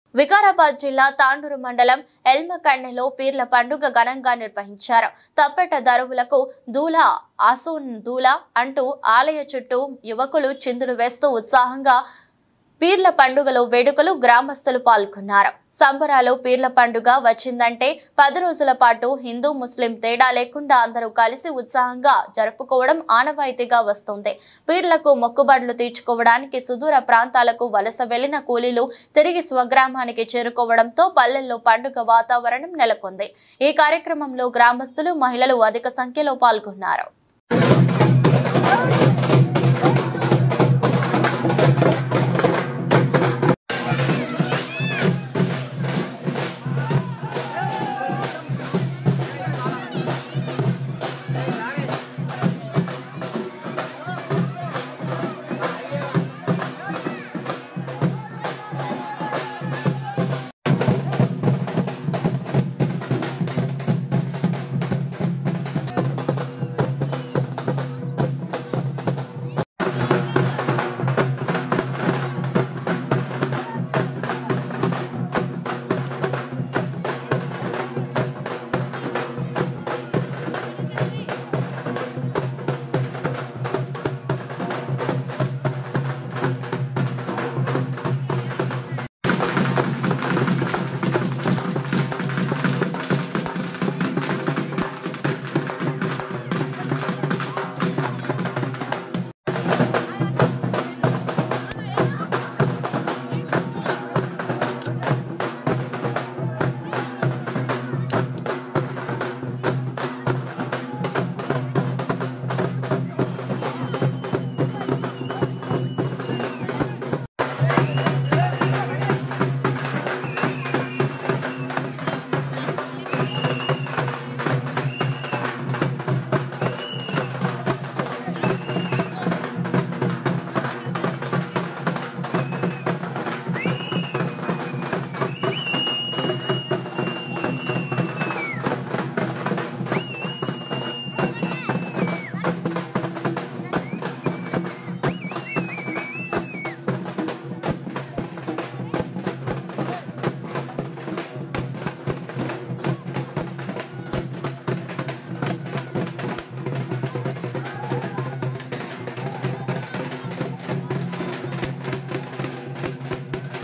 వికారాబాద్ జిల్లా తాండూరు మండలం ఎల్మకండెలో పీర్ల పండుగ ఘనంగా నిర్వహించారు తప్పెట దరువులకు దూల ఆసోన్ దూల అంటూ ఆలయ చుట్టూ యువకులు చిందులు వేస్తూ ఉత్సాహంగా పీర్ల పండుగలో వేడుకలు గ్రామస్తులు పాల్గొన్నారు సంబరాలు పీర్ల పండుగ వచ్చిందంటే పది రోజుల పాటు హిందూ ముస్లిం తేడా లేకుండా అందరూ కలిసి ఉత్సాహంగా జరుపుకోవడం ఆనవాయితీగా వస్తుంది పీర్లకు మొక్కుబడులు తీర్చుకోవడానికి సుదూర ప్రాంతాలకు వలస వెళ్లిన కూలీలు తిరిగి స్వగ్రామానికి చేరుకోవడంతో పల్లెల్లో పండుగ వాతావరణం నెలకొంది ఈ కార్యక్రమంలో గ్రామస్తులు మహిళలు అధిక సంఖ్యలో పాల్గొన్నారు